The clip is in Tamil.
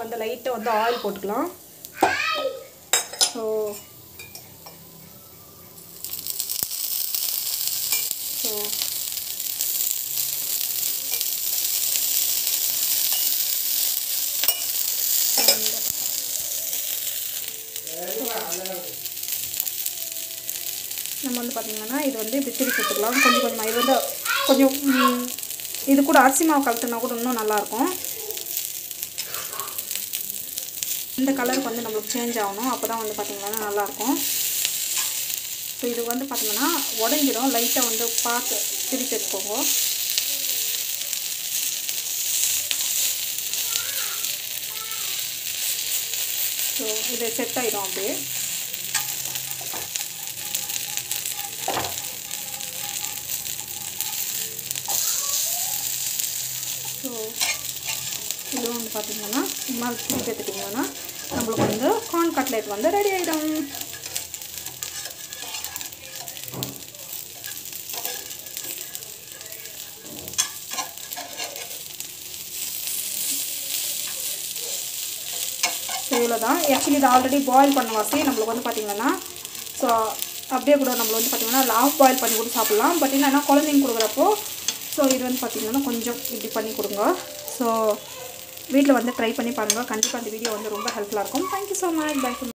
வந்து லைட்டாக வந்து ஆயில் போட்டுக்கலாம் ஸோ ஸோ நம்ம வந்து பார்த்திங்கன்னா இது வந்து இப்படி திருப்பி கொடுத்துக்கலாம் கொஞ்சம் கொஞ்சமாக இது வந்து கொஞ்சம் ம், இது கூட அரிசி மாவு கலத்துனா கூட இன்னும் நல்லாயிருக்கும் இந்த கலருக்கு வந்து நம்மளுக்கு சேஞ்ச் ஆகணும் அப்போ தான் வந்து பார்த்திங்கன்னா நல்லாயிருக்கும் ஸோ இது வந்து பார்த்திங்கன்னா உடஞ்சிடும் லைட்டாக வந்து பார்த்து திருப்பி எடுத்துக்கோங்க ஸோ இது செட் ஆகிடும் அப்படியே ஸோ இது வந்து பார்த்திங்கன்னா சும்மா திருப்பி எடுத்துட்டிங்கன்னா நம்மளுக்கு வந்து கார்ன் கட்லெட் வந்து ரெடி ஆகிடும் ஸோ இவ்வளோ தான் ஆக்சுவலி இது ஆல்ரெடி பாயில் பண்ண வாசி நம்மளுக்கு வந்து பார்த்திங்கன்னா ஸோ அப்படியே கூட நம்ம வந்து பார்த்திங்கன்னா ஆஃப் பாயில் பண்ணி கூட சாப்பிட்லாம் பட் என்னென்னா குழந்தைங்க கொடுக்குறப்போ ஸோ இது வந்து பார்த்திங்கன்னா கொஞ்சம் இப்படி பண்ணி கொடுங்க ஸோ வீட்டில் வந்து ட்ரை பண்ணி பாருங்கள் கண்டிப்பாக அந்த வீடியோ வந்து ரொம்ப ஹெல்ப்ஃபுல்லாக இருக்கும் தேங்க்யூ ஸோ மச் பை